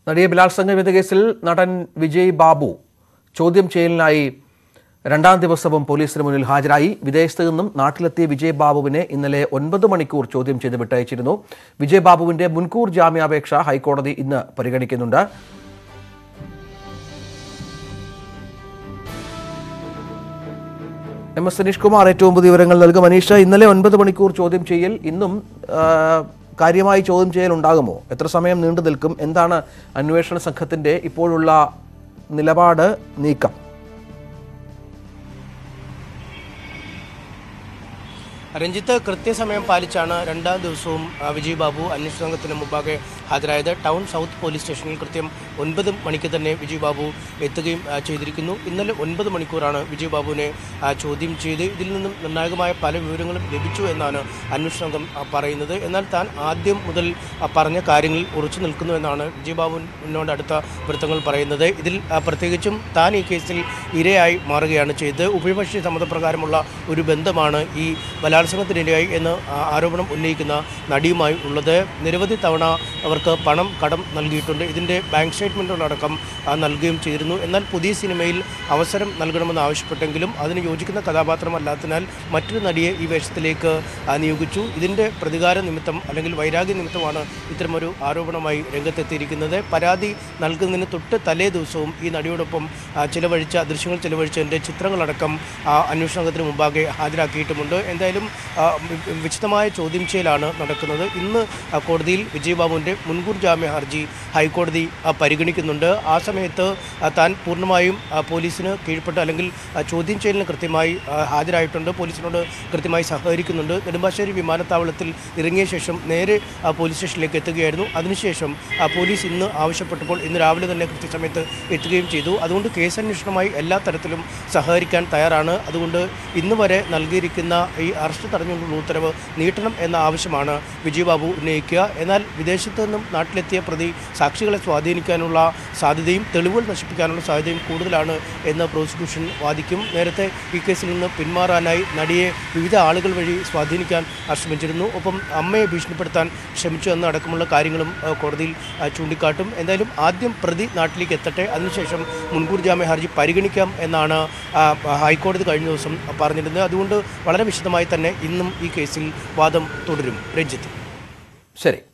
നടിയെ ബലാത്സംഗം ചെയ്ത കേസിൽ നടൻ വിജയ് ബാബു ചോദ്യം ചെയ്യലിനായി രണ്ടാം ദിവസവും പോലീസിന് മുന്നിൽ ഹാജരായി വിദേശത്ത് നിന്നും നാട്ടിലെത്തിയ വിജയ് ബാബുവിനെ ഇന്നലെ ഒൻപത് മണിക്കൂർ ചോദ്യം ചെയ്ത് വിട്ടയച്ചിരുന്നു വിജയ് ബാബുവിന്റെ മുൻകൂർ ജാമ്യാപേക്ഷ ഹൈക്കോടതി ഇന്ന് പരിഗണിക്കുന്നുണ്ട് എം എസ് സനീഷ് കുമാർ ഏറ്റവും പുതിയ വിവരങ്ങൾ നൽകും അനീഷ ഇന്നലെ ഒൻപത് മണിക്കൂർ ചോദ്യം ചെയ്യൽ ഇന്നും ആ, കാര്യമായി ചോദ്യം ചെയ്യൽ ഉണ്ടാകുമോ എത്ര സമയം നീണ്ടു നിൽക്കും എന്താണ് അന്വേഷണ സംഘത്തിന്റെ ഇപ്പോഴുള്ള നിലപാട് നീക്കം രഞ്ജിത്ത് കൃത്യസമയം പാലിച്ചാണ് രണ്ടാം ദിവസവും ആ, വിജയ് ബാബു അന്വേഷണ സംഘത്തിന് മുമ്പാകെ ഹാജരായത് ടൗൺ സൗത്ത് പോലീസ് സ്റ്റേഷനിൽ കൃത്യം ഒൻപത് മണിക്ക് തന്നെ വിജയ് ബാബു എത്തുകയും ആ, ചെയ്തിരിക്കുന്നു ഇന്നലെ ഒൻപത് മണിക്കൂറാണ് വിജയ് ബാബുവിനെ ആ, ചോദ്യം ചെയ്ത് ഇതിൽ നിന്നും നിർണായകമായ പല വിവരങ്ങളും ലഭിച്ചു എന്നാണ് അന്വേഷണ സംഘം ആ, പറയുന്നത് എന്നാൽ താൻ ആദ്യം മുതൽ ആ, പറഞ്ഞ കാര്യങ്ങളിൽ ഉറച്ചു നിൽക്കുന്നു എന്നാണ് വിജയ് ബാബുവിനോട് അടുത്ത വൃത്തങ്ങൾ പറയുന്നത് ഇതിൽ ആ, പ്രത്യേകിച്ചും താൻ ഈ കേസിൽ ഇരയായി മാറുകയാണ് ചെയ്തത് ഉഭയപക്ഷി സമ്മതപ്രകാരമുള്ള ഒരു ബന്ധമാണ് ഈ ബലാത്സംഗത്തിനിരയായി എന്ന് ആ- ആരോപണം ഉന്നയിക്കുന്ന നടിയുമായി ഉള്ളത് നിരവധി തവണ അവർക്ക് പണം കടം നൽകിയിട്ടുണ്ട് ഇതിൻ്റെ ബാങ്ക് സ്റ്റേറ്റ്മെൻറ്റുകളടക്കം ആ, നൽകുകയും ചെയ്തിരുന്നു എന്നാൽ പുതിയ സിനിമയിൽ അവസരം നൽകണമെന്ന് ആവശ്യപ്പെട്ടെങ്കിലും അതിന് യോജിക്കുന്ന കഥാപാത്രമല്ലാത്തതിനാൽ മറ്റൊരു നടിയെ ഈ വേഷത്തിലേക്ക് ആ, നിയോഗിച്ചു ഇതിൻ്റെ പ്രതികാര നിമിത്തം അല്ലെങ്കിൽ വൈരാഗ്യ നിമിത്തമാണ് ഇത്തരമൊരു ആരോപണമായി രംഗത്തെത്തിയിരിക്കുന്നത് പരാതി നൽകുന്നതിന് തൊട്ട് തലേ ദിവസവും ഈ നടിയോടൊപ്പം ആ, ചിലവഴിച്ച ദൃശ്യങ്ങൾ ചിലവഴിച്ചതിൻ്റെ ചിത്രങ്ങളടക്കം ആ, അന്വേഷണ സംഘത്തിന് മുമ്പാകെ ഹാജരാക്കിയിട്ടുമുണ്ട് എന്തായാലും ആ, വി- വിശദമായ ചോദ്യം ചെയ്യലാണ് നടക്കുന്നത് ഇന്ന് ആ, കോടതിയിൽ വിജയ് ബാബുവിൻ്റെ മുൻകൂർ ജാമ്യ ഹർജി ഹൈക്കോടതി ആ, പരിഗണിക്കുന്നുണ്ട് ആ സമയത്ത് ആ, താൻ പൂർണ്ണമായും ആ, പോലീസിന് കീഴ്പ്പെട്ട് അല്ലെങ്കിൽ ആ, ചോദ്യം ചെയ്യലിന് കൃത്യമായി ആ, ഹാജരായിട്ടുണ്ട് പോലീസിനോട് കൃത്യമായി സഹകരിക്കുന്നുണ്ട് നെടുമ്പാശ്ശേരി വിമാനത്താവളത്തിൽ ഇറങ്ങിയ ശേഷം നേരെ ആ, പോലീസ് സ്റ്റേഷനിലേക്ക് എത്തുകയായിരുന്നു അതിനുശേഷം ആ, പോലീസ് ഇന്ന് ആവശ്യപ്പെട്ടപ്പോൾ ഇന്ന് രാവിലെ തന്നെ കൃത്യസമയത്ത് എത്തുകയും ചെയ്തു അതുകൊണ്ട് കേസന്വേഷണമായി എല്ലാ തരത്തിലും സഹകരിക്കാൻ തയ്യാറാണ് അതുകൊണ്ട് ഇന്ന് വരെ നൽകിയിരിക്കുന്ന ഈ അറസ്റ്റ് തടഞ്ഞുകൊണ്ടുള്ള ഉത്തരവ് നീട്ടണം എന്ന ആവശ്യമാണ് വിജയ് ബാബു ഉന്നയിക്കുക എന്നാൽ വിദേശത്ത് നിന്നും നാട്ടിലെത്തിയ പ്രതി സാക്ഷികളെ സ്വാധീനിക്കാനുള്ള സാധ്യതയും തെളിവുകൾ നശിപ്പിക്കാനുള്ള സാധ്യതയും കൂടുതലാണ് എന്ന് പ്രോസിക്യൂഷൻ വാദിക്കും നേരത്തെ ഈ കേസിൽ നിന്ന് പിന്മാറാനായി നടിയെ വിവിധ ആളുകൾ വഴി സ്വാധീനിക്കാൻ ആ, ശ്രമിച്ചിരുന്നു ഒപ്പം അമ്മയെ ഭീഷണിപ്പെടുത്താൻ ശ്രമിച്ചു എന്നടക്കമുള്ള കാര്യങ്ങളും ആ, കോടതിയിൽ ആ, ചൂണ്ടിക്കാട്ടും എന്തായാലും ആദ്യം പ്രതി നാട്ടിലേക്ക് എത്തട്ടെ അതിനുശേഷം മുൻകൂർ ജാമ്യ ഹർജി പരിഗണിക്കാം എന്നാണ് ആ, ഹൈക്കോടതി കഴിഞ്ഞ ദിവസം പറഞ്ഞിരുന്നത് അതുകൊണ്ട് വളരെ വിശദമായി തന്നെ ഇന്നും ഈ കേസിൽ വാദം തുടരും രഞ്ജിത്ത് ശരി